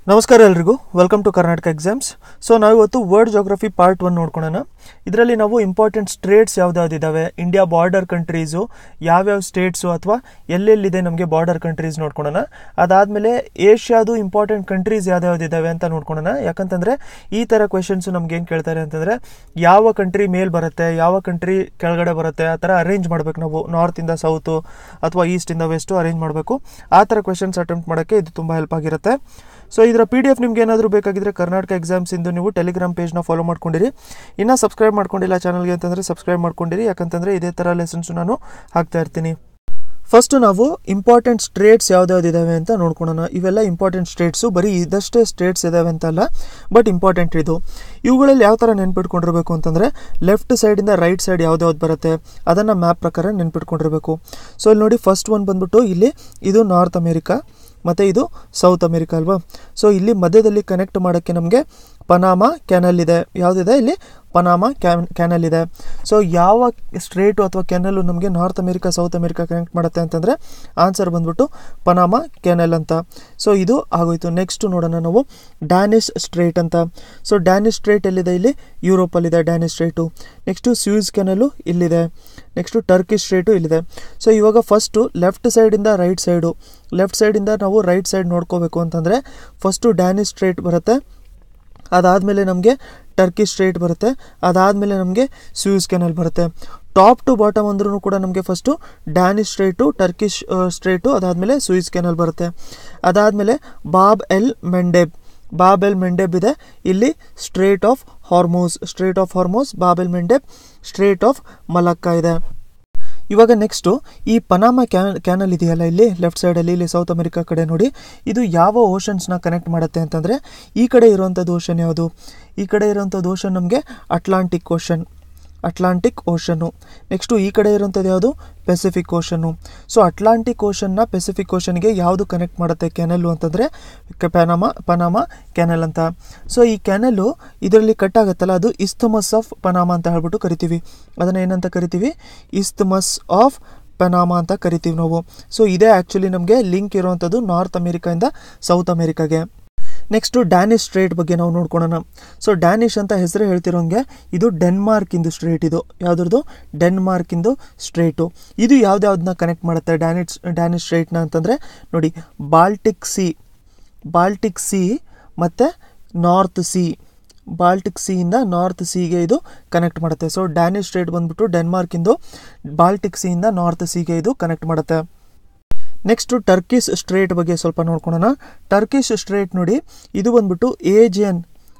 ನಮಸ್ಕಾರ ಎಲ್ರಿಗೂ welcome to Karnataka exams so ನಾವು ಇವತ್ತು ವರ್ಲ್ಡ್ ಜೋಗ್ರಫಿ ಪಾರ್ಟ್ ಒನ್ ನೋಡ್ಕೊಳ್ಳೋಣ ಇದರಲ್ಲಿ ನಾವು ಇಂಪಾರ್ಟೆಂಟ್ ಸ್ಟೇಟ್ಸ್ ಯಾವ್ದಾವ್ದಿದ್ದಾವೆ ಇಂಡಿಯಾ ಬಾರ್ಡರ್ ಕಂಟ್ರೀಸು ಯಾವ್ಯಾವ ಸ್ಟೇಟ್ಸು ಅಥವಾ ಎಲ್ಲೆಲ್ಲಿದೆ ನಮಗೆ ಬಾರ್ಡರ್ ಕಂಟ್ರೀಸ್ ನೋಡ್ಕೊಳ್ಳೋಣ ಅದಾದಮೇಲೆ ಏಷ್ಯಾದು ಇಂಪಾರ್ಟೆಂಟ್ ಕಂಟ್ರೀಸ್ ಯಾವ್ದಾವ್ದಿದ್ದಾವೆ ಅಂತ ನೋಡ್ಕೊಳ್ಳೋಣ ಯಾಕಂತಂದರೆ ಈ ಥರ ಕ್ವೆಶನ್ಸು ನಮ್ಗೆ ಏನು ಕೇಳ್ತಾರೆ ಅಂತಂದರೆ ಯಾವ ಕಂಟ್ರಿ ಮೇಲ್ ಬರುತ್ತೆ ಯಾವ ಕಂಟ್ರಿ ಕೆಳಗಡೆ ಬರುತ್ತೆ ಆ ಥರ ಅರೇಂಜ್ ಮಾಡಬೇಕು ನಾವು ನಾರ್ತಿಂದ ಸೌತು ಅಥವಾ ಈಸ್ಟಿಂದ ವೆಸ್ಟು ಅರೇಂಜ್ ಮಾಡಬೇಕು ಆ ಥರ ಕ್ವೆಶನ್ಸ್ ಅಟೆಂಪ್ಟ್ ಮಾಡೋಕ್ಕೆ ಇದು ತುಂಬ ಹೆಲ್ಪ್ ಆಗಿರುತ್ತೆ ಸೊ ಇದರ ಪಿ ಡಿ ಎಫ್ ನಿಮ್ಗೆ ಏನಾದರೂ ಬೇಕಾಗಿದ್ರೆ ಕರ್ನಾಟಕ ಎಕ್ಸಾಮ್ಸ್ ಇಂದು ನೀವು ಟೆಲಿಗ್ರಾಮ್ ಪೇಜ್ನ ಫಾಲೋ ಮಾಡ್ಕೊಂಡಿರಿ ಇನ್ನೂ ಸಬ್ಸ್ಕ್ರೈಬ್ ಮಾಡ್ಕೊಂಡಿಲ್ಲ ಚಾನಲ್ಗೆ ಅಂತಂದರೆ ಸಬ್ಸ್ಕ್ರೈಬ್ ಮಾಡ್ಕೊಂಡಿರಿ ಯಾಕಂತಂದರೆ ಇದೇ ಥರ ಲೆಸನ್ಸು ನಾನು ಹಾಕ್ತಾ ಇರ್ತೀನಿ ಫಸ್ಟು ನಾವು ಇಂಪಾರ್ಟೆಂಟ್ ಸ್ಟೇಟ್ಸ್ ಯಾವ್ದಾವ್ದಿದ್ದಾವೆ ಅಂತ ನೋಡ್ಕೊಳ್ಳೋಣ ಇವೆಲ್ಲ ಇಂಪಾರ್ಟೆಂಟ್ ಸ್ಟೇಟ್ಸು ಬರೀ ಇದಷ್ಟೇ ಸ್ಟೇಟ್ಸ್ ಇದ್ದಾವೆ ಅಂತಲ್ಲ ಬಟ್ ಇಂಪಾರ್ಟೆಂಟ್ ಇದು ಇವುಗಳಲ್ಲಿ ಯಾವ ಥರ ನೆನ್ಪಿಟ್ಕೊಂಡಿರ್ಬೇಕು ಅಂತಂದರೆ ಲೆಫ್ಟ್ ಸೈಡಿಂದ ರೈಟ್ ಸೈಡ್ ಯಾವ್ದ್ಯಾವ್ದು ಬರುತ್ತೆ ಅದನ್ನು ಮ್ಯಾಪ್ ಪ್ರಕಾರ ನೆನ್ಪಿಟ್ಕೊಂಡಿರ್ಬೇಕು ಸೊ ಇಲ್ಲಿ ನೋಡಿ ಫಸ್ಟ್ ಒನ್ ಬಂದ್ಬಿಟ್ಟು ಇಲ್ಲಿ ಇದು ನಾರ್ತ್ ಅಮೇರಿಕಾ ಮತ್ತು ಇದು ಸೌತ್ ಅಮೇರಿಕಾ ಅಲ್ವಾ ಸೊ ಇಲ್ಲಿ ಮಧ್ಯದಲ್ಲಿ ಕನೆಕ್ಟ್ ಮಾಡೋಕ್ಕೆ ನಮಗೆ ಪನಾಮ ಕ್ಯಾನಲ್ ಇದೆ ಯಾವುದಿದೆ ಇಲ್ಲಿ ಪನಾಮ ಕ್ಯಾನ್ ಕ್ಯಾನಲ್ ಇದೆ ಸೊ ಯಾವ ಸ್ಟ್ರೇಟು ಅಥವಾ ಕ್ಯಾನಲ್ಲು ನಮಗೆ North America South America connect ಮಾಡುತ್ತೆ ಅಂತಂದರೆ ಆನ್ಸರ್ ಬಂದ್ಬಿಟ್ಟು ಪನಾಮ ಕ್ಯಾನಲ್ ಅಂತ ಸೊ ಇದು ಆಗೋಯ್ತು ನೆಕ್ಸ್ಟ್ ನೋಡೋಣ ನಾವು ಡ್ಯಾನಿಶ್ ಸ್ಟ್ರೇಟ್ ಅಂತ ಸೊ ಡ್ಯಾನಿಶ್ ಸ್ಟ್ರೇಟ್ ಎಲ್ಲಿದೆ ಇಲ್ಲಿ ಯುರೋಪಲ್ಲಿದೆ Danish strait next Suez canal ಇಲ್ಲಿದೆ ನೆಕ್ಸ್ಟು ಟರ್ಕಿಶ್ ಸ್ಟ್ರೇಟು ಇಲ್ಲಿದೆ ಸೊ ಇವಾಗ ಫಸ್ಟು ಲೆಫ್ಟ್ ಸೈಡಿಂದ ರೈಟ್ ಸೈಡು ಲೆಫ್ಟ್ ಸೈಡಿಂದ ನಾವು ರೈಟ್ ಸೈಡ್ ನೋಡ್ಕೋಬೇಕು ಅಂತಂದರೆ ಫಸ್ಟು ಡ್ಯಾನಿಶ್ ಸ್ಟ್ರೇಟ್ ಬರುತ್ತೆ ಅದಾದಮೇಲೆ ನಮಗೆ ಟರ್ಕಿಶ್ ಸ್ಟ್ರೇಟ್ ಬರುತ್ತೆ ಅದಾದಮೇಲೆ ನಮಗೆ ಸ್ಯೂಸ್ ಕೆನಲ್ ಬರುತ್ತೆ ಟಾಪ್ ಟು ಬಾಟಮ್ ಅಂದ್ರೂ ಕೂಡ ನಮಗೆ first Danish strait Turkish strait ಅದಾದಮೇಲೆ ಸ್ಯೂಸ್ ಕೆನಲ್ ಬರುತ್ತೆ ಅದಾದಮೇಲೆ Bab el Mandeb Bab el Mandeb ಇದೆ ಇಲ್ಲಿ strait of Hormuz strait of Hormuz Bab el Mandeb strait of Malacca ಇದೆ ಇವಾಗ ನೆಕ್ಸ್ಟು ಈ ಪನಾಮ ಕ್ಯಾನ್ ಕ್ಯಾನಲ್ ಇದೆಯಲ್ಲ ಇಲ್ಲಿ ಲೆಫ್ಟ್ ಸೈಡಲ್ಲಿ ಇಲ್ಲಿ ಸೌತ್ ಅಮೆರಿಕಾ ಕಡೆ ನೋಡಿ ಇದು ಯಾವ ಓಷನ್ಸ್ನ ಕನೆಕ್ಟ್ ಮಾಡುತ್ತೆ ಅಂತಂದರೆ ಈ ಕಡೆ ಇರುವಂಥದ್ದು ಓಷನ್ ಯಾವುದು ಈ ಕಡೆ ಇರುವಂಥದ್ದು ಓಷನ್ ನಮಗೆ Atlantic ocean Atlantic ocean next ಈ ಕಡೆ ಇರುವಂಥದ್ದು ಯಾವುದು ಪೆಸಿಫಿಕ್ ಓಷನ್ನು ಸೊ ಅಟ್ಲಾಂಟಿಕ್ ಓಷನ್ನ ಪೆಸಿಫಿಕ್ ಓಷನ್ಗೆ ಯಾವುದು ಕನೆಕ್ಟ್ ಮಾಡುತ್ತೆ ಕೆನಲ್ಲು ಅಂತಂದರೆ ಪನಾಮ ಪನಾಮ ಕ್ಯಾನಲ್ ಅಂತ ಸೊ ಈ ಕ್ಯಾನಲ್ಲು ಇದರಲ್ಲಿ ಕಟ್ ಆಗುತ್ತಲ್ಲ ಅದು ಇಸ್ತಮಸ್ ಆಫ್ ಪನಾಮ ಅಂತ ಹೇಳ್ಬಿಟ್ಟು ಕರಿತೀವಿ ಅದನ್ನು ಏನಂತ ಕರಿತೀವಿ ಇಸ್ತಮಸ್ ಆಫ್ ಪನಾಮ ಅಂತ ಕರಿತೀವಿ ನಾವು ಸೊ ಇದೇ ಆ್ಯಕ್ಚುಲಿ ನಮಗೆ ಲಿಂಕ್ ಇರುವಂಥದ್ದು ನಾರ್ತ್ ಅಮೇರಿಕಾಯಿಂದ ಸೌತ್ ಅಮೇರಿಕಾಗೆ ನೆಕ್ಸ್ಟು ಡ್ಯಾನಿಶ್ ಸ್ಟ್ರೇಟ್ ಬಗ್ಗೆ ನಾವು ನೋಡ್ಕೊಳ್ಳೋಣ ಸೊ ಡ್ಯಾನಿಶ್ ಅಂತ ಹೆಸರು ಹೇಳ್ತಿರೋಂಗೆ ಇದು ಡೆನ್ಮಾರ್ಕಿಂದು ಸ್ಟ್ರೇಟ್ ಇದು ಯಾವುದ್ರದ್ದು ಡೆನ್ಮಾರ್ಕಿಂದು ಸ್ಟ್ರೇಟು ಇದು ಯಾವ್ದ್ಯಾವ್ದನ್ನ ಕನೆಕ್ಟ್ ಮಾಡುತ್ತೆ ಡ್ಯಾನಿಶ್ ಡ್ಯಾನಿಶ್ ಸ್ಟ್ರೇಟ್ನ ಅಂತಂದರೆ ನೋಡಿ ಬಾಲ್ಟಿಕ್ ಸಿ ಬಾಲ್ಟಿಕ್ ಸಿ ಮತ್ತು ನಾರ್ತ್ ಸಿ ಬಾಲ್ಟಿಕ್ ಸಿಯಿಂದ ನಾರ್ತ್ ಸಿಗೆ ಇದು ಕನೆಕ್ಟ್ ಮಾಡುತ್ತೆ ಸೊ ಡ್ಯಾನಿಶ್ ಸ್ಟ್ರೇಟ್ ಬಂದ್ಬಿಟ್ಟು ಡೆನ್ಮಾರ್ಕಿಂದು ಬಾಲ್ಟಿಕ್ ಸಿಯಿಂದ ನಾರ್ತ್ ಸಿಗೆ ಇದು ಕನೆಕ್ಟ್ ಮಾಡುತ್ತೆ ನೆಕ್ಸ್ಟು ಟರ್ಕಿಶ್ ಸ್ಟ್ರೇಟ್ ಬಗ್ಗೆ ಸ್ವಲ್ಪ ನೋಡ್ಕೊಳ್ಳೋಣ ಟರ್ಕಿಶ್ ಸ್ಟ್ರೇಟ್ ನೋಡಿ ಇದು ಬಂದ್ಬಿಟ್ಟು ಏಜಿಯನ್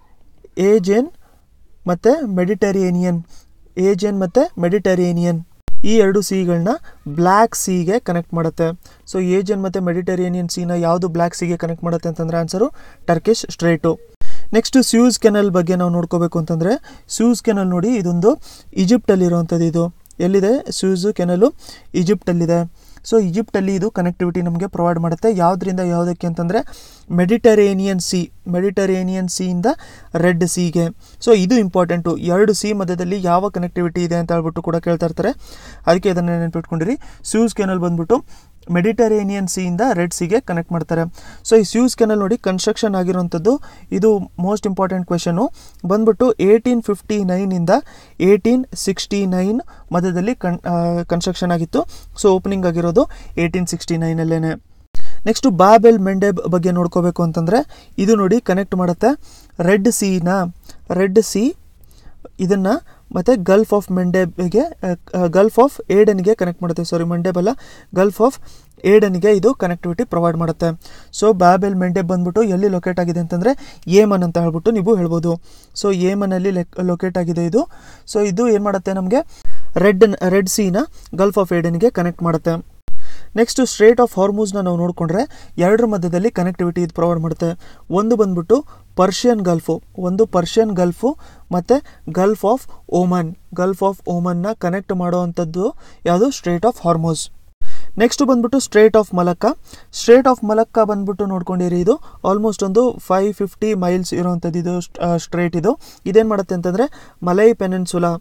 ಏಜಿಯನ್ ಮತ್ತು ಮೆಡಿಟರೇನಿಯನ್ ಏಜಿಯನ್ ಮತ್ತು ಮೆಡಿಟರೇನಿಯನ್ ಈ ಎರಡು ಸಿಗಳನ್ನ ಬ್ಲ್ಯಾಕ್ ಸಿಗೆ ಕನೆಕ್ಟ್ ಮಾಡುತ್ತೆ ಸೊ ಏಜಿಯನ್ ಮತ್ತು ಮೆಡಿಟರೇನಿಯನ್ ಸಿನ ಯಾವುದು ಬ್ಲ್ಯಾಕ್ ಸಿಗೆ ಕನೆಕ್ಟ್ ಮಾಡುತ್ತೆ ಅಂತಂದರೆ answer Turkish strait next Suez canal ಬಗ್ಗೆ ನಾವು ನೋಡ್ಕೋಬೇಕು ಅಂತಂದರೆ ಸ್ಯೂಸ್ ಕೆನಲ್ ನೋಡಿ ಇದೊಂದು ಈಜಿಪ್ಟಲ್ಲಿರುವಂಥದ್ದು ಇದು ಎಲ್ಲಿದೆ ಸ್ಯೂಸು ಕೆನಲು ಈಜಿಪ್ಟಲ್ಲಿದೆ ಸೊ ಈಜಿಪ್ಟಲ್ಲಿ ಇದು ಕನೆಕ್ಟಿವಿಟಿ ನಮಗೆ ಪ್ರೊವೈಡ್ ಮಾಡುತ್ತೆ ಯಾವುದರಿಂದ ಯಾವುದಕ್ಕೆ ಅಂತಂದರೆ ಮೆಡಿಟರೇನಿಯನ್ ಸಿ ಮೆಡಿಟರೇನಿಯನ್ ಸಿಯಿಂದ ರೆಡ್ ಸಿಗೆ ಸೊ ಇದು ಇಂಪಾರ್ಟೆಂಟು ಎರಡು ಸಿ ಮಧ್ಯದಲ್ಲಿ ಯಾವ ಕನೆಕ್ಟಿವಿಟಿ ಇದೆ ಅಂತ ಹೇಳ್ಬಿಟ್ಟು ಕೂಡ ಕೇಳ್ತಾ ಇರ್ತಾರೆ ಅದಕ್ಕೆ ಇದನ್ನು ನೆನಪಿಟ್ಕೊಂಡಿರಿ ಸ್ಯೂಸ್ ಕೆನಲ್ ಬಂದ್ಬಿಟ್ಟು ಮೆಡಿಟರೇನಿಯನ್ ಸಿಯಿಂದ ರೆಡ್ ಸಿಗೆ ಕನೆಕ್ಟ್ ಮಾಡ್ತಾರೆ ಸೊ ಈ ಸ್ಯೂಸ್ ಕೆನಲ್ ನೋಡಿ ಕನ್ಸ್ಟ್ರಕ್ಷನ್ ಆಗಿರುವಂಥದ್ದು ಇದು ಮೋಸ್ಟ್ ಇಂಪಾರ್ಟೆಂಟ್ ಕ್ವೆಶನು ಬಂದ್ಬಿಟ್ಟು ಏಯ್ಟೀನ್ ಫಿಫ್ಟಿ ನೈನಿಂದ ಏಯ್ಟೀನ್ ಸಿಕ್ಸ್ಟಿ ನೈನ್ ಮಧ್ಯದಲ್ಲಿ ಕನ್ ಕನ್ಸ್ಟ್ರಕ್ಷನ್ ಆಗಿತ್ತು ಸೊ ಓಪನಿಂಗ್ ಆಗಿರೋದು ಏಯ್ಟೀನ್ ಸಿಕ್ಸ್ಟಿ ನೈನಲ್ಲೇ ನೆಕ್ಸ್ಟು ಬಾಬೆಲ್ ಮೆಂಡೆಬ್ ಬಗ್ಗೆ ನೋಡ್ಕೋಬೇಕು ಅಂತಂದರೆ ಇದು ನೋಡಿ ಕನೆಕ್ಟ್ ಮಾಡುತ್ತೆ ರೆಡ್ ಸಿನ ರೆಡ್ ಸಿ ಇದನ್ನು ಮತ್ತು ಗಲ್ಫ್ ಆಫ್ ಮೆಂಡೆಬ್ಗೆ ಗಲ್ಫ್ ಆಫ್ ಏಡನ್ಗೆ ಕನೆಕ್ಟ್ ಮಾಡುತ್ತೆ ಸಾರಿ ಮೆಂಡೆಬ್ ಅಲ್ಲ ಗಲ್ಫ್ ಆಫ್ ಏಡನ್ಗೆ ಇದು ಕನೆಕ್ಟಿವಿಟಿ ಪ್ರೊವೈಡ್ ಮಾಡುತ್ತೆ ಸೊ ಬ್ಯಾಬೆಲ್ ಮೆಂಡೆಬ್ ಬಂದ್ಬಿಟ್ಟು ಎಲ್ಲಿ ಲೊಕೇಟ್ ಆಗಿದೆ ಅಂತಂದರೆ ಏಮನ್ ಅಂತ ಹೇಳ್ಬಿಟ್ಟು ನೀವು ಹೇಳ್ಬೋದು ಸೊ ಏಮನಲ್ಲಿ ಲೆಕ್ ಲೊಕೇಟ್ ಆಗಿದೆ ಇದು ಸೊ ಇದು ಏನು ಮಾಡುತ್ತೆ ನಮಗೆ ರೆಡ್ ರೆಡ್ ಸೀನ ಗಲ್ಫ್ ಆಫ್ ಏಡನ್ಗೆ ಕನೆಕ್ಟ್ ಮಾಡುತ್ತೆ ನೆಕ್ಸ್ಟ್ ಸ್ಟ್ರೇಟ್ ಆಫ್ ಹಾರ್ಮೂಸ್ನ ನಾವು ನೋಡಿಕೊಂಡ್ರೆ ಎರಡರ ಮಧ್ಯದಲ್ಲಿ ಕನೆಕ್ಟಿವಿಟಿ ಇದು ಪ್ರೊವೈಡ್ ಮಾಡುತ್ತೆ ಒಂದು ಬಂದ್ಬಿಟ್ಟು ಪರ್ಷಿಯನ್ ಗಲ್ಫು ಒಂದು ಪರ್ಷಿಯನ್ ಗಲ್ಫು ಮತ್ತು gulf of Oman gulf of ಓಮನ್ನ ಕನೆಕ್ಟ್ ಮಾಡುವಂಥದ್ದು ಯಾವುದು ಸ್ಟ್ರೇಟ್ ಆಫ್ ಹಾರ್ಮೋಸ್ ನೆಕ್ಸ್ಟ್ ಬಂದ್ಬಿಟ್ಟು strait of Malacca strait of Malacca ಬಂದ್ಬಿಟ್ಟು ನೋಡ್ಕೊಂಡಿರಿ ಇದು ಆಲ್ಮೋಸ್ಟ್ ಒಂದು ಫೈವ್ ಫಿಫ್ಟಿ ಮೈಲ್ಸ್ ಇರುವಂಥದ್ದು ಇದು ಸ್ಟ್ರೇಟ್ ಇದು ಇದೇನು ಮಾಡುತ್ತೆ ಅಂತಂದರೆ ಮಲೈ ಪೆನೆನ್ಸುಲಾ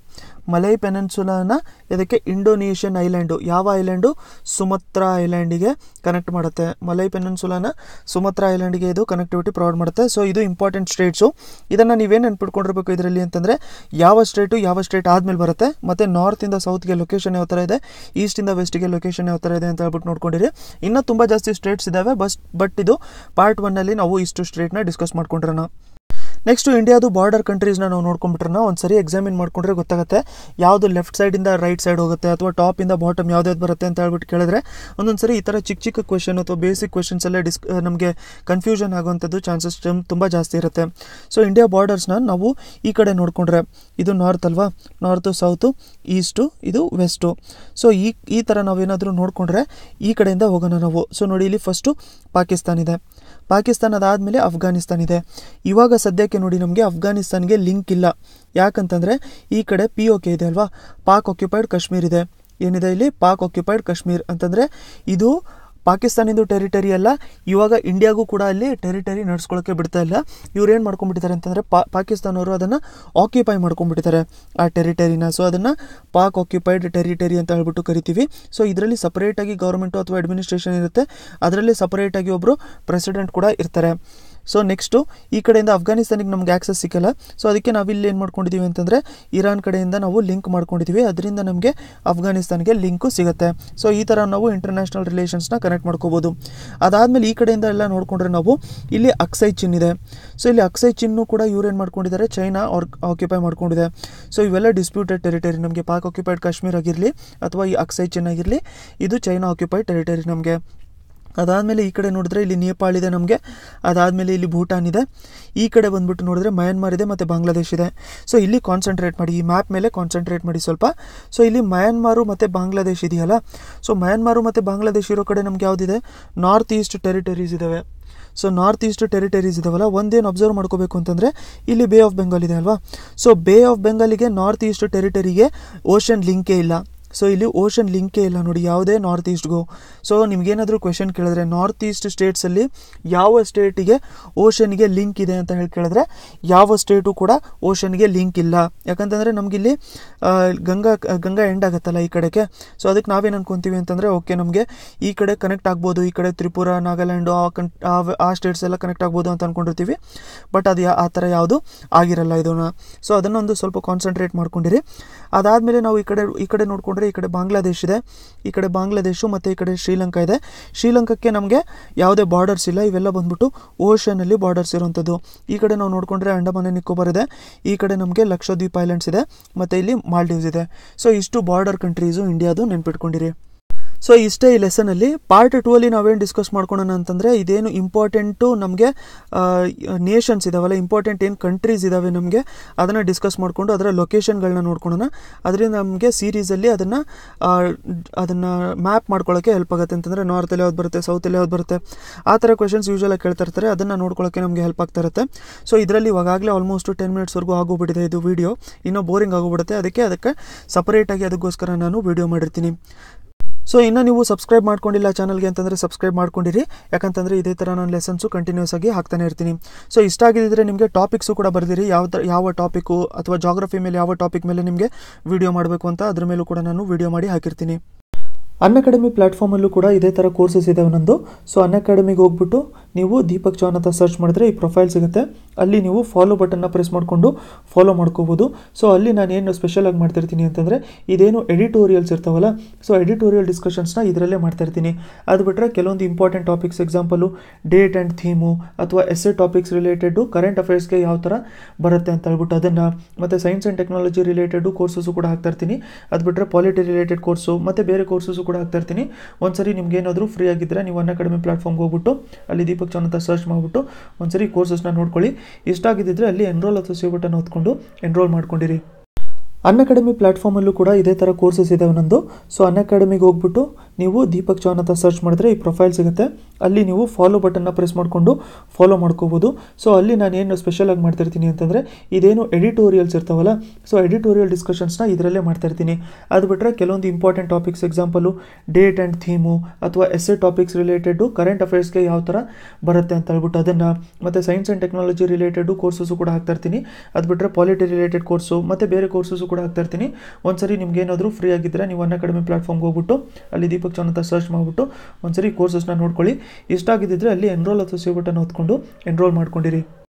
ಮಲೈ ಪೆನೆನ್ಸುಲಾನ ಇದಕ್ಕೆ ಇಂಡೋನೇಷಿಯನ್ ಐಲ್ಯಾಂಡು ಯಾವ ಐಲ್ಯಾಂಡು ಸುಮತ್ರಾ ಐಲ್ಯಾಂಡಿಗೆ ಕನೆಕ್ಟ್ ಮಾಡುತ್ತೆ ಮಲೈ ಪೆನೆನ್ಸುಲಾನ ಸುಮತ್ರಾ ಐಲ್ಯಾಂಡಿಗೆ ಇದು ಕನೆಕ್ಟಿವಿಟಿ ಪ್ರೊವೈಡ್ ಮಾಡುತ್ತೆ ಸೊ ಇದು ಇಂಪಾರ್ಟೆಂಟ್ ಸ್ಟೇಟ್ಸು ಇದನ್ನು ನೀವೇನು ನೆನ್ಪಿಟ್ಕೊಂಡಿರ್ಬೇಕು ಇದರಲ್ಲಿ ಅಂತಂದರೆ ಯಾವ ಸ್ಟೇಟು ಯಾವ ಸ್ಟೇಟ್ ಆದಮೇಲೆ ಬರುತ್ತೆ ಮತ್ತು ನಾರ್ತಿಂದ ಸೌತ್ಗೆ ಲೊಕೇಶನ್ ಯಾವ ಥರ ಇದೆ ಈಸ್ಟಿಂದ ವೆಸ್ಟಿಗೆ ಲೊಕೇಶನ್ ಯಾವ ಥರ ಇದೆ ಅಂತ ಹೇಳ್ಬಿಟ್ಟು ನೋಡ್ಕೊಂಡಿರಿ ಇನ್ನೂ ತುಂಬ ಜಾಸ್ತಿ ಸ್ಟೇಟ್ಸ್ ಇದ್ದಾವೆ ಬಸ್ ಬಟ್ ಇದು ಪಾರ್ಟ್ ಒನ್ನಲ್ಲಿ ನಾವು ಇಷ್ಟು ಸ್ಟೇಟ್ನ ಡಿಸ್ಕಸ್ ಮಾಡ್ಕೊಂಡಿರೋಣ ನೆಕ್ಸ್ಟು ಇಂಡಿಯಾದು ಬಾರ್ಡರ್ ಕಂಟ್ರೀಸ್ನ ನಾವು ನೋಡ್ಕೊಂಡ್ಬಿಟ್ರೆ ಒಂದು ಸರಿ ಎಕ್ಸಾಮಿನ್ ಮಾಡ್ಕೊಂಡ್ರೆ ಗೊತ್ತಾಗುತ್ತೆ ಯಾವುದು ಲೆಫ್ಟ್ ಸೈಡಿಂದ ರೈಟ್ ಸೈಡ್ ಹೋಗುತ್ತೆ ಅಥವಾ ಟಾಪಿಂದ ಬಾಟಮ್ ಯಾವ್ದು ಬರುತ್ತೆ ಅಂತ ಹೇಳ್ಬಿಟ್ಟು ಕೇಳಿದ್ರೆ ಒಂದೊಂದು ಸರಿ ಈ ಥರ ಚಿಕ್ಕ ಚಿಕ್ಕ ಕ್ವೆಶನ್ ಅಥವಾ ಬೇಸಿಕ್ ಕ್ವೆಶನ್ಸ್ ಎಲ್ಲ ಡಿಸ್ ನಮಗೆ ಕನ್ಫ್ಯೂಷನ್ ಆಗುವಂಥದ್ದು ಚಾನ್ಸಸ್ ತುಂಬ ಜಾಸ್ತಿ ಇರುತ್ತೆ ಸೊ ಇಂಡಿಯಾ ಬಾರ್ಡರ್ಸ್ನ ನಾವು ಈ ಕಡೆ ನೋಡಿಕೊಂಡ್ರೆ ಇದು ನಾರ್ತ್ ಅಲ್ವಾ ನಾರ್ತು ಸೌತು ಈಸ್ಟು ಇದು ವೆಸ್ಟು ಸೊ ಈ ಈ ಥರ ನಾವೇನಾದರೂ ನೋಡಿಕೊಂಡ್ರೆ ಈ ಕಡೆಯಿಂದ ಹೋಗೋಣ ನಾವು ಸೊ ನೋಡಿ ಇಲ್ಲಿ ಫಸ್ಟು ಪಾಕಿಸ್ತಾನ್ ಇದೆ ಪಾಕಿಸ್ತಾನ ಅದಾದಮೇಲೆ ಅಫ್ಘಾನಿಸ್ತಾನ್ ಇದೆ ಇವಾಗ ಸದ್ಯಕ್ಕೆ ನೋಡಿ ನಮಗೆ ಅಫ್ಘಾನಿಸ್ತಾನ್ಗೆ ಲಿಂಕ್ ಇಲ್ಲ ಯಾಕಂತಂದರೆ ಈ ಕಡೆ ಪಿ ಓ ಕೆ ಇದೆ ಅಲ್ವಾ ಪಾಕ್ ಆಕ್ಯುಪೈಡ್ ಕಾಶ್ಮೀರ್ ಇದೆ ಏನಿದೆ ಇಲ್ಲಿ ಪಾಕ್ ಆಕ್ಯುಪೈಡ್ ಕಾಶ್ಮೀರ್ ಅಂತಂದರೆ ಇದು ಪಾಕಿಸ್ತಾನಿಂದು ಟೆರಿಟರಿ ಅಲ್ಲ ಇವಾಗ ಇಂಡಿಯಾಗೂ ಕೂಡ ಅಲ್ಲಿ ಟೆರಿಟರಿ ನಡ್ಸ್ಕೊಳ್ಳೋಕ್ಕೆ ಬಿಡ್ತಾ ಇಲ್ಲ ಇವ್ರು ಏನು ಮಾಡ್ಕೊಂಡ್ಬಿಟ್ಟಿದ್ದಾರೆ ಅಂತಂದರೆ ಪಾ ಪಾಕಿಸ್ತಾನವರು ಅದನ್ನು ಆಕ್ಯುಪೈ ಮಾಡ್ಕೊಂಡ್ಬಿಟ್ಟಿದ್ದಾರೆ ಆ ಟೆರಿಟರಿನ ಸೊ ಅದನ್ನು ಪಾಕ್ ಆಕ್ಯುಪೈಡ್ ಟೆರಿಟರಿ ಅಂತ ಹೇಳ್ಬಿಟ್ಟು ಕರಿತೀವಿ ಸೊ ಇದರಲ್ಲಿ ಸಪರೇಟಾಗಿ ಗೌರ್ಮೆಂಟು ಅಥವಾ ಅಡ್ಮಿನಿಸ್ಟ್ರೇಷನ್ ಇರುತ್ತೆ ಅದರಲ್ಲಿ ಸಪರೇಟಾಗಿ ಒಬ್ಬರು ಪ್ರೆಸಿಡೆಂಟ್ ಕೂಡ ಇರ್ತಾರೆ ಸೊ ನೆಕ್ಸ್ಟು ಈ ಕಡೆಯಿಂದ ಅಫ್ಘಾನಿಸ್ತಾನಿಗೆ ನಮ್ಗೆ ಆಕ್ಸೆಸ್ ಸಿಕ್ಕಲ್ಲ ಸೊ ಅದಕ್ಕೆ ನಾವಿಲ್ಲಿ ಏನು ಮಾಡ್ಕೊಂಡಿದ್ದೀವಿ ಅಂತಂದರೆ ಇರಾನ್ ಕಡೆಯಿಂದ ನಾವು ಲಿಂಕ್ ಮಾಡ್ಕೊಂಡಿದ್ದೀವಿ ಅದರಿಂದ ನಮಗೆ ಅಫ್ಘಾನಿಸ್ತಾನ್ಗೆ ಲಿಂಕು ಸಿಗುತ್ತೆ ಸೊ ಈ ಥರ ನಾವು ಇಂಟರ್ನ್ಯಾಷನಲ್ ರಿಲೇಷನ್ಸ್ನ ಕನೆಕ್ಟ್ ಮಾಡ್ಕೋಬೋದು ಅದಾದಮೇಲೆ ಈ ಕಡೆಯಿಂದ ಎಲ್ಲ ನೋಡಿಕೊಂಡ್ರೆ ನಾವು ಇಲ್ಲಿ ಅಕ್ಸೈ ಚಿನ್ ಇದೆ ಸೊ ಇಲ್ಲಿ ಅಕ್ಸೈ ಚಿನ್ನು ಕೂಡ ಇವ್ರು ಏನು ಮಾಡ್ಕೊಂಡಿದ್ದಾರೆ ಚೈನಾ ಆರ್ ಆಕ್ಯುಪೈ ಮಾಡ್ಕೊಂಡಿದೆ ಸೊ ಇವೆಲ್ಲ ಡಿಸ್ಪ್ಯೂಟೆಡ್ ಟೆರಿಟರಿ ನಮಗೆ ಪಾಕ್ ಆಕ್ಯುಪೈಡ್ ಕಾಶ್ಮೀರ್ ಆಗಿರಲಿ ಅಥವಾ ಈ ಅಕ್ಸೈ ಚಿನ್ ಆಗಿರಲಿ ಇದು ಚೈನಾ ಆಕ್ಯುಪೈಡ್ ಟೆರಿಟರಿ ನಮಗೆ ಅದಾದಮೇಲೆ ಈ ಕಡೆ ನೋಡಿದ್ರೆ ಇಲ್ಲಿ ನೇಪಾಳ ಇದೆ ನಮಗೆ ಅದಾದಮೇಲೆ ಇಲ್ಲಿ ಭೂಟಾನ್ ಇದೆ ಈ ಕಡೆ ಬಂದ್ಬಿಟ್ಟು ನೋಡಿದ್ರೆ ಮಯನ್ಮಾರ್ ಇದೆ ಮತ್ತು ಬಾಂಗ್ಲಾದೇಶ್ ಇದೆ ಸೊ ಇಲ್ಲಿ ಕಾನ್ಸಂಟ್ರೇಟ್ ಮಾಡಿ ಈ ಮ್ಯಾಪ್ ಮೇಲೆ ಕಾನ್ಸಂಟ್ರೇಟ್ ಮಾಡಿ ಸ್ವಲ್ಪ ಸೊ ಇಲ್ಲಿ ಮಯನ್ಮಾರು ಮತ್ತು ಬಾಂಗ್ಲಾದೇಶ್ ಇದೆಯಲ್ಲ ಸೊ ಮಯನ್ಮಾರು ಮತ್ತು ಬಾಂಗ್ಲಾದೇಶ್ ಇರೋ ಕಡೆ ನಮ್ಗೆ ಯಾವುದಿದೆ ನಾರ್ತ್ ಈಸ್ಟ್ ಟೆರಿಟರೀಸ್ ಇದ್ದಾವೆ ಸೊ ನಾರ್ತ್ ಈಸ್ಟ್ ಟೆರಿಟರೀಸ್ ಇದಾವಲ್ಲ ಒಂದೇನು ಅಬ್ಸರ್ವ್ ಮಾಡ್ಕೋಬೇಕು ಅಂತಂದರೆ ಇಲ್ಲಿ ಬೇ ಆಫ್ ಬೆಂಗಾಲ್ ಇದೆ ಅಲ್ವಾ ಸೊ ಬೇ ಆಫ್ ಬೆಂಗಾಲಿಗೆ ನಾರ್ತ್ ಈಸ್ಟ್ ಟೆರಿಟರಿಗೆ ಓಷನ್ ಲಿಂಕೇ ಇಲ್ಲ ಸೊ ಇಲ್ಲಿ ಓಷನ್ ಲಿಂಕೇ ಇಲ್ಲ ನೋಡಿ ಯಾವುದೇ ನಾರ್ತ್ ಈಸ್ಟ್ಗೂ ಸೊ ನಿಮಗೇನಾದರೂ ಕ್ವೆಶನ್ ಕೇಳಿದ್ರೆ ನಾರ್ತ್ ಈಸ್ಟ್ ಸ್ಟೇಟ್ಸಲ್ಲಿ ಯಾವ ಸ್ಟೇಟಿಗೆ ಓಷನ್ಗೆ ಲಿಂಕ್ ಇದೆ ಅಂತ ಹೇಳಿ ಕೇಳಿದ್ರೆ ಯಾವ ಸ್ಟೇಟು ಕೂಡ ಓಷನ್ಗೆ ಲಿಂಕ್ ಇಲ್ಲ ಯಾಕಂತಂದರೆ ನಮಗಿಲ್ಲಿ ಆ, ಗಂಗಾ ಗಂಗಾ ಎಂಡ್ ಆಗುತ್ತಲ್ಲ ಈ ಕಡೆಗೆ ಸೊ ಅದಕ್ಕೆ ನಾವೇನು ಅನ್ಕೊತೀವಿ ಅಂತಂದರೆ ಓಕೆ ನಮಗೆ ಈ ಕಡೆ ಕನೆಕ್ಟ್ ಆಗ್ಬೋದು ಈ ಕಡೆ ತ್ರಿಪುರ ನಾಗಾಲ್ಯಾಂಡು ಆ ಕನ್ ಆ- ಆ ಸ್ಟೇಟ್ಸ್ ಎಲ್ಲ ಕನೆಕ್ಟ್ ಆಗ್ಬೋದು ಅಂತ ಅಂದ್ಕೊಂಡಿರ್ತೀವಿ ಬಟ್ ಅದು ಯಾ- ಆ ಥರ ಯಾವುದು ಆಗಿರಲ್ಲ ಇದನ್ನು ಸೊ ಅದನ್ನೊಂದು ಸ್ವಲ್ಪ ಕಾನ್ಸಂಟ್ರೇಟ್ ಮಾಡ್ಕೊಂಡಿರಿ ಅದಾದಮೇಲೆ ನಾವು ಈ ಕಡೆ ಈ ಕಡೆ ನೋಡಿಕೊಂಡ್ರೆ ಈ ಕಡೆ ಬಾಂಗ್ಲಾದೇಶ್ ಇದೆ ಈ ಕಡೆ ಬಾಂಗ್ಲಾದೇಶು ಮತ್ತು ಈ ಕಡೆ ಶ್ರೀಲಂಕಾ ಇದೆ ಶ್ರೀಲಂಕಾಕ್ಕೆ ನಮಗೆ ಯಾವುದೇ ಬಾರ್ಡರ್ಸ್ ಇಲ್ಲ ಇವೆಲ್ಲ ಬಂದ್ಬಿಟ್ಟು ಓಷನಲ್ಲಿ ಬಾರ್ಡರ್ಸ್ ಇರುವಂಥದ್ದು ಈ ಕಡೆ ನಾವು ನೋಡಿಕೊಂಡ್ರೆ ಅಂಡಮಾನ್ ಅಂಡ್ ನಿಕೋಬಾರ್ ಇದೆ ಈ ಕಡೆ ನಮಗೆ ಲಕ್ಷದ್ವೀಪ್ ಐಲ್ಯಾಂಡ್ಸ್ ಇದೆ ಮತ್ತು ಇಲ್ಲಿ ಮಾಲ್ಡೀವ್ಸ್ ಇದೆ ಸೊ ಇಷ್ಟು ಬಾರ್ಡರ್ ಕಂಟ್ರೀಸು ಇಂಡಿಯಾದು ನೆನ್ಪಿಟ್ಕೊಂಡಿರಿ ಸೊ ಇಷ್ಟೇ ಈ ಲೆಸನಲ್ಲಿ ಪಾರ್ಟ್ ಟೂ ಅಲ್ಲಿ ನಾವೇನು ಡಿಸ್ಕಸ್ ಮಾಡ್ಕೊಳ್ಳೋಣ ಅಂತಂದರೆ ಇದೇನು ಇಂಪಾರ್ಟೆಂಟು ನಮಗೆ ನೇಷನ್ಸ್ ಇದಾವಲ್ಲ ಇಂಪಾರ್ಟೆಂಟ್ ಏನು ಕಂಟ್ರೀಸ್ ಇದ್ದಾವೆ ನಮಗೆ ಅದನ್ನು ಡಿಸ್ಕಸ್ ಮಾಡಿಕೊಂಡು ಅದರ ಲೊಕೇಶನ್ಗಳನ್ನ ನೋಡ್ಕೊಳ್ಳೋಣ ಅದರಿಂದ ನಮಗೆ ಸೀರೀಸಲ್ಲಿ ಅದನ್ನು ಅದನ್ನು ಮ್ಯಾಪ್ ಮಾಡ್ಕೊಳ್ಳೋಕ್ಕೆ ಹೆಲ್ಪ್ ಆಗುತ್ತೆ ಅಂತಂದರೆ ನಾರ್ತಲ್ಲಿ ಯಾವ್ದು ಬರುತ್ತೆ ಸೌತಲ್ಲಿ ಯಾವ್ದು ಬರುತ್ತೆ ಆ ಥರ ಕ್ವೆಶನ್ಸ್ ಯೂಶಲಾಗಿ ಕೇಳ್ತಾ ಇರ್ತಾರೆ ಅದನ್ನು ನೋಡ್ಕೊಳ್ಳೋಕ್ಕೆ ನಮಗೆ ಹೆಲ್ಪ್ ಆಗ್ತಾ ಇರುತ್ತೆ ಸೊ ಇದರಲ್ಲಿ ಇವಾಗಲೇ ಆಲ್ಮೋಸ್ಟ್ ಟೆನ್ ಮಿನಿಟ್ಸ್ವರೆಗೂ ಆಗೋಗ್ಬಿಟ್ಟಿದೆ ಇದು ವಿಡಿಯೋ ಇನ್ನೂ ಬೋರಿಂಗ್ ಆಗೋಗ್ಬಿಡುತ್ತೆ ಅದಕ್ಕೆ ಅದಕ್ಕೆ ಸಪರೇಟಾಗಿ ಅದಕ್ಕೋಸ್ಕರ ನಾನು ವಿಡಿಯೋ ಮಾಡಿರ್ತೀನಿ ಸೊ ಇನ್ನು ನೀವು ಸಬ್ಸ್ಕ್ರೈಬ್ ಮಾಡ್ಕೊಂಡಿಲ್ಲ ಚಾನಲ್ಗೆ ಅಂತಂದರೆ ಸಬ್ಸ್ಕ್ರೈಬ್ ಮಾಡ್ಕೊಂಡಿರಿ ಯಾಕಂತಂದರೆ ಇದೇ ಥರ ನಾನು ಲೆಸನ್ಸು ಕಂಟಿನ್ಯೂಸ್ ಆಗಿ ಹಾಕ್ತಾನೆ ಇರ್ತೀನಿ ಸೊ ಇಷ್ಟ ಆಗಿದ್ದರೆ ನಿಮಗೆ ಟಾಪಿಕ್ಸು ಕೂಡ ಬರ್ದಿರಿ ಯಾವ ತ ಯಾವ ಟಾಪಿಕ್ಕು ಅಥವಾ ಜಾಗ್ರಫಿ ಮೇಲೆ ಯಾವ ಟಾಪಿಕ್ ಮೇಲೆ ನಿಮಗೆ ವಿಡಿಯೋ ಮಾಡಬೇಕು ಅಂತ ಅದ್ರ ಮೇಲೂ ಕೂಡ ನಾನು ವಿಡಿಯೋ ಮಾಡಿ ಹಾಕಿರ್ತೀನಿ ಅನ್ ಅಕಾಡೆಮಿ ಪ್ಲ್ಯಾಟ್ಫಾರ್ಮಲ್ಲೂ ಕೂಡ ಇದೇ ಥರ ಕೋರ್ಸಸ್ ಇದಾವೆ ನಂದು ಸೊ ಅನ್ ಅಕಾಡೆಮಿಗೆ ಹೋಗ್ಬಿಟ್ಟು ನೀವು ದೀಪಕ್ ಚೌಹಾನ್ ಅಂತ ಸರ್ಚ್ ಮಾಡಿದ್ರೆ ಈ ಪ್ರೊಫೈಲ್ ಸಿಗುತ್ತೆ ಅಲ್ಲಿ ನೀವು ಫಾಲೋ ಬಟನ್ನ ಪ್ರೆಸ್ ಮಾಡಿಕೊಂಡು ಫಾಲೋ ಮಾಡ್ಕೋಬೋದು ಸೊ ಅಲ್ಲಿ ನಾನು ಏನು ಸ್ಪೆಷಲ್ ಆಗಿ ಮಾಡ್ತಿರ್ತೀನಿ ಅಂತಂದರೆ ಇದೇನು ಎಡಿಟೋರಿಯಲ್ಸ್ ಇರ್ತಾವಲ್ಲ ಸೊ ಎಡಿಟೋರಿಯಲ್ ಡಿಸ್ಕಷನ್ಸ್ನ ಇದರಲ್ಲೇ ಮಾಡ್ತಾ ಇರ್ತೀನಿ ಅದು ಬಿಟ್ಟರೆ ಕೆಲವೊಂದು important topics example date and theme ಅಥವಾ ಎಸ್ಸೆ ಟಾಪಿಕ್ಸ್ ರಿಲೇಟೆಡು ಕರೆಂಟ್ ಅಫೇರ್ಸ್ಗೆ ಯಾವ ಥರ ಬರುತ್ತೆ ಅಂತ ಹೇಳ್ಬಿಟ್ಟು ಅದನ್ನು ಮತ್ತು science and technology related courses ಕೂಡ ಹಾಕ್ತಾ ಇರ್ತೀನಿ ಅದು ಬಿಟ್ಟರೆ ಪಾಲಿಟಿ ರಿಲೇಟೆಡ್ ಕೋರ್ಸು ಮತ್ತು ಬೇರೆ ಕೋರ್ಸಸ್ಸು ಕೂಡ ಹಾಕ್ತಾ ಇರ್ತೀನಿ ಒಂದ್ಸರಿ ನಿಮ್ಗೆ ಏನಾದರೂ ಫ್ರೀ ಆಗಿದ್ದರೆ ನೀವು ಅನ್ ಅಕಾಡೆಮಿ ಪ್ಲಾಟ್ಫಾರ್ಮ್ಗೆ ಹೋಗ್ಬಿಟ್ಟು ಅಲ್ಲಿ ದೀಪಕ್ ಚೌಹಾನ್ ಅಂತ ಸರ್ಚ್ ಮಾಡಿಬಿಟ್ಟು ಒಂದ್ಸರಿ ಕೋರ್ಸಸ್ನ ನೋಡ್ಕೊಳ್ಳಿ ಇಷ್ಟ ಆಗಿದ್ದಿದ್ರೆ ಅಲ್ಲಿ ಎನ್ರೋಲ್ ಅಥವಾ ಸೇವ್ ಬಟನ್ ಹೊತ್ಕೊಂಡು ಎನ್ರೋಲ್ ಮಾಡ್ಕೊಂಡಿರಿ ಅನ್ ಅಕಾಡೆಮಿ ಪ್ಲಾಟ್ಫಾರ್ಮಲ್ಲೂ ಕೂಡ ಇದೇ ಥರ ಕೋರ್ಸಸ್ ಇದಾವೆ ನಂದು ಸೊ ಅನ್ ಅಕಾಡೆಮಿಗೆ ಹೋಗ್ಬಿಟ್ಟು ನೀವು ದೀಪಕ್ ಚೌಹಾನ್ ಅಂತ ಸರ್ಚ್ ಮಾಡಿದ್ರೆ ಈ ಪ್ರೊಫೈಲ್ ಸಿಗುತ್ತೆ ಅಲ್ಲಿ ನೀವು ಫಾಲೋ ಬಟನ್ನ ಪ್ರೆಸ್ ಮಾಡಿಕೊಂಡು ಫಾಲೋ ಮಾಡ್ಕೋಬೋದು ಸೊ ಅಲ್ಲಿ ನಾನು ಏನು ಸ್ಪೆಷಲಾಗಿ ಮಾಡ್ತಿರ್ತೀನಿ ಅಂತಂದರೆ ಇದೇನು ಎಡಿಟೋರಿಯಲ್ಸ್ ಇರ್ತಾವಲ್ಲ ಸೊ ಎಡಿಟೋರಿಯಲ್ ಡಿಸ್ಕಷನ್ಸ್ನ ಇದರಲ್ಲೇ ಮಾಡ್ತಾ ಇರ್ತೀನಿ ಅದು ಬಿಟ್ಟರೆ ಕೆಲವೊಂದು important topics example date and theme ಅಥವಾ ಎಸ್ಸೆ ಟಾಪಿಕ್ಸ್ ರಿಲೇಟೆಡು ಕರೆಂಟ್ ಅಫೇರ್ಸ್ಗೆ ಯಾವ ಥರ ಬರುತ್ತೆ ಅಂತ ಹೇಳ್ಬಿಟ್ಟು ಅದನ್ನು ಮತ್ತು science and technology related courses ಕೂಡ ಹಾಕ್ತಾ ಇರ್ತೀನಿ ಅದು ಬಿಟ್ಟರೆ ಪಾಲಿಟಿ ರಿಲೇಟೆಡ್ ಕೋರ್ಸು ಮತ್ತು ಬೇರೆ ಕೋರ್ಸಸ್ಸು ಕೂಡ ಹಾಕ್ತಾ ಇರ್ತೀನಿ ಒಂದ್ಸರಿ ನಿಮ್ಗೆ ಏನಾದರೂ ಫ್ರೀ ಆಗಿದ್ದರೆ ನೀವು ಅನ್ ಅಕಾಡೆಮಿ ಪ್ಲಾಟ್ಫಾರ್ಮ್ಗೆ ಹೋಗ್ಬಿಟ್ಟು ಅಲ್ಲಿ ದೀಪಕ್ ಚೌಹಾನ್ ಅಂತ ಸರ್ಚ್ ಮಾಡಿಬಿಟ್ಟು ಒಂದ್ಸರಿ ಕೋರ್ಸಸ್ನ ನೋಡ್ಕೊಳ್ಳಿ ಇಷ್ಟ ಆಗಿದ್ದಿದ್ರೆ ಅಲ್ಲಿ ಎನ್ರೋಲ್ ಅಥವಾ ಸೇವ್ ಬಟನ್ ಹೊತ್ಕೊಂಡು ಎನ್ರೋಲ್ ಮಾಡ್ಕೊಂಡಿರಿ